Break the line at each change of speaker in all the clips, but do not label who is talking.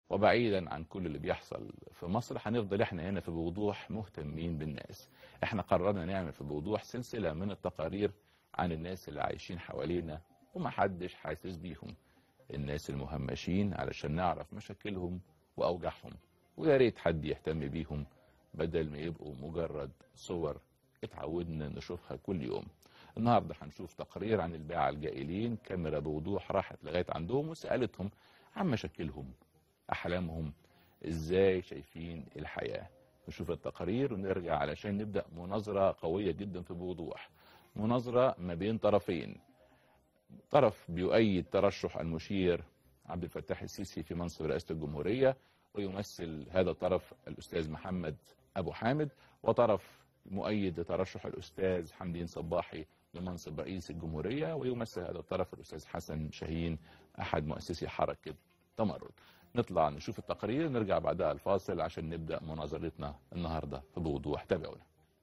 وبعيدا عن كل اللي بيحصل في مصر هنفضل احنا هنا في بوضوح مهتمين بالناس احنا قررنا نعمل في بوضوح سلسلة من التقارير عن الناس اللي عايشين حوالينا ومحدش حاسس بيهم الناس المهمشين علشان نعرف مشاكلهم وأوجاعهم ويا ريت حد يهتم بيهم بدل ما يبقوا مجرد صور اتعودنا نشوفها كل يوم النهارده هنشوف تقرير عن الباعة الجائلين كاميرا بوضوح راحت لغاية عندهم وسألتهم عن مشاكلهم أحلامهم إزاي شايفين الحياة نشوف التقارير ونرجع علشان نبدأ مناظرة قوية جدا في بوضوح مناظرة ما بين طرفين طرف بيؤيد ترشح المشير عبد الفتاح السيسي في منصب رئاسة الجمهورية ويمثل هذا الطرف الأستاذ محمد أبو حامد وطرف مؤيد لترشح الأستاذ حمدين صباحي لمنصب رئيس الجمهورية ويمثل هذا الطرف الأستاذ حسن شاهين أحد مؤسسي حركة تمرد نطلع نشوف التقرير نرجع بعدها الفاصل عشان نبدأ مناظرتنا النهاردة في بوضوح تابعونا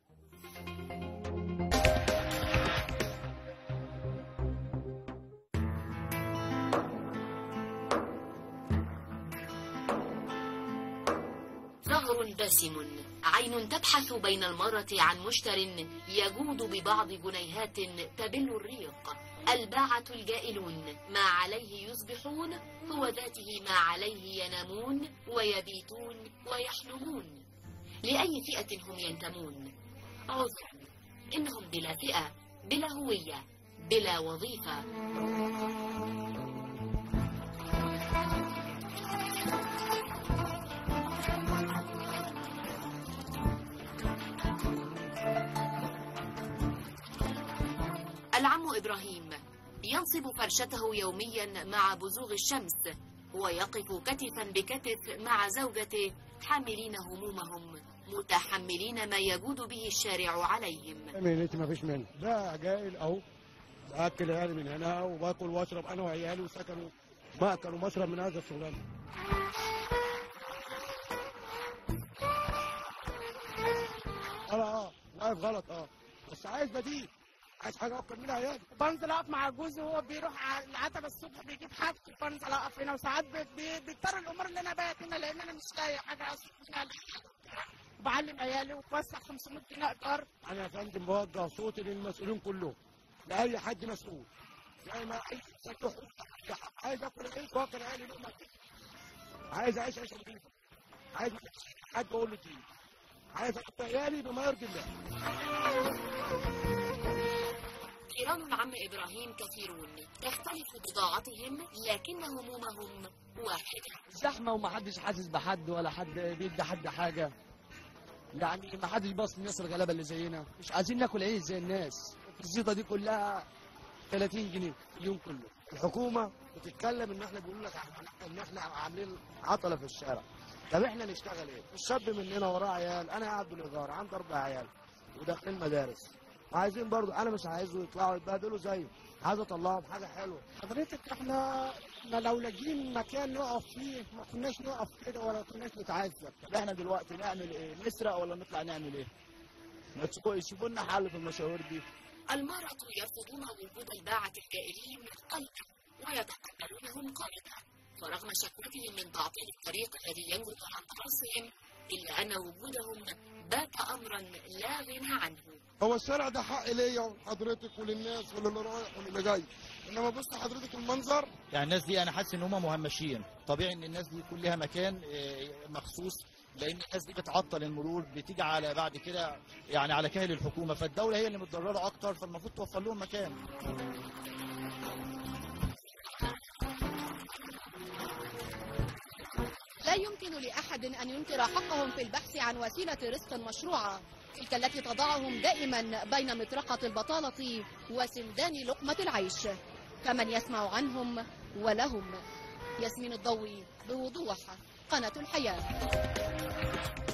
ظهر باسم عين تبحث بين المرة عن مشتر يجود ببعض جنيهات تبل الريق الباعة الجائلون ما عليه يصبحون هو ذاته ما عليه ينامون ويبيتون ويحلمون لأي فئة هم ينتمون عذرا إنهم بلا فئة بلا هوية بلا وظيفة العم إبراهيم ينصب فرشته يوميا مع بزوغ الشمس ويقف كتفا بكتف مع زوجته حاملين همومهم متحملين ما يجود به الشارع عليهم
مهنتي ما فيش منه ده جاهل اهو باكل عيالي من هنا وباكل واشرب انا وعيالي وسكنوا ماكل ومشرب من هذا الشغلانه انا اه واقف غلط اه بس عايز بديل عايز حاجه اكتر من عيالي
بنزل اقف مع جوزي وهو بيروح على العتبه الصبح بيجيب حاجته بنزل اقف هنا وساعات بي- بي- بيضطر الامور ان انا بايت هنا لان انا مش لاقي حاجه اصرف منها وبعلم عيالي وبوسع 500 جنيه ايجار
انا يا فندم بوجه صوتي للمسؤولين كلهم لاي حد مسؤول زي ما اي إنسان له حقوق. عايز اكل عيش واكل عيالي لقمه كده. عايز اعيش عيشه نظيفه عايز حد اقول له دي عايز احط عيالي بما يرضي الله
جيران العم إبراهيم كثيرون تختلف بضاعتهم لكن همومهم واحدة
زحمه ومحدش حاسس بحد ولا حد بيدي حد حاجه يعني محدش باص للناس الغلابه اللي زينا مش عايزين ناكل عيش زي الناس الزيطه دي كلها 30 جنيه اليوم كله
الحكومه بتتكلم ان احنا بيقول لك ان احنا عاملين عطله في الشارع طب احنا نشتغل ايه؟ الشاب مننا وراه عيال انا قاعد بالايجار عندي اربع عيال وداخلين مدارس وعايزين برضو انا مش عايزه يطلعوا يتبهدلوا زيه عايز اطلعهم حاجه حلوه
حضرتك احنا احنا لو لاقيين مكان نقف فيه ما كناش نقف كده ولا كناش نتعذب
طب احنا دلوقتي نعمل ايه نسرق ولا نطلع نعمل ايه ما تشوفوا يشوفوا لنا حل في المشاوير دي
المرأة يرفضون وجود الباعة الجائلين قلقا ويتقبلونهم قلقا فرغم شكوتهم من تعطيل الطريق الذي ينجد عن رأسهم إلا أن وجودهم بات أمرا لا غنى عنه
هو الشارع ده حق ليا ولحضرتك وللناس وللي رايح وللي جاي انما بص حضرتك المنظر
يعني الناس دي انا حاسس ان هم مهمشين طبيعي ان الناس دي يكون لها مكان آه، مخصوص لان الناس دي بتعطل المرور بتيجي على بعد كده يعني على كاهل الحكومه فالدوله هي اللي متضرره اكتر فالمفروض توفر لهم مكان
لا يمكن لأحد أن ينكر حقهم في البحث عن وسيلة رزق مشروعة تلك التي تضعهم دائما بين مطرقة البطالة وسندان لقمة العيش فمن يسمع عنهم ولهم ياسمين الضوي بوضوح قناة الحياة